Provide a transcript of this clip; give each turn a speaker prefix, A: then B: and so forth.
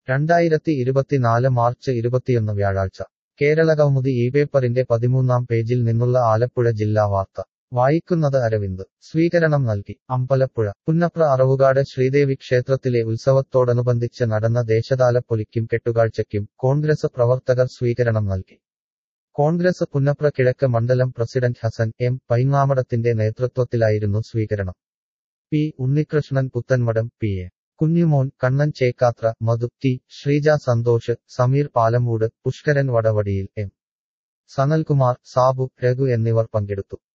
A: രണ്ടായിരത്തി ഇരുപത്തിനാല് മാർച്ച് ഇരുപത്തിയൊന്ന് വ്യാഴാഴ്ച കേരളകൗമുദി ഈ പേപ്പറിന്റെ പതിമൂന്നാം പേജിൽ നിന്നുള്ള ആലപ്പുഴ ജില്ലാ വാർത്ത വായിക്കുന്നത് അരവിന്ദ് സ്വീകരണം നൽകി അമ്പലപ്പുഴ പുന്നപ്ര അറവുകാട് ശ്രീദേവി ക്ഷേത്രത്തിലെ ഉത്സവത്തോടനുബന്ധിച്ച് നടന്ന ദേശതാലപ്പൊലിക്കും കെട്ടുകാഴ്ചയ്ക്കും കോൺഗ്രസ് പ്രവർത്തകർ സ്വീകരണം നൽകി കോൺഗ്രസ് പുന്നപ്ര കിഴക്ക് മണ്ഡലം പ്രസിഡന്റ് ഹസൻ എം പൈങ്ങാമടത്തിന്റെ നേതൃത്വത്തിലായിരുന്നു സ്വീകരണം P Unnikrishnan Puthenmadam P A Kunjumon Kannan Chekkathra Madhu T Sreeja Santhosh Sameer Palamoodu Pushkaran വടവടിയിൽ എം സനൽകുമാർ സാബു രഘു എന്നിവർ പങ്കെടുത്തു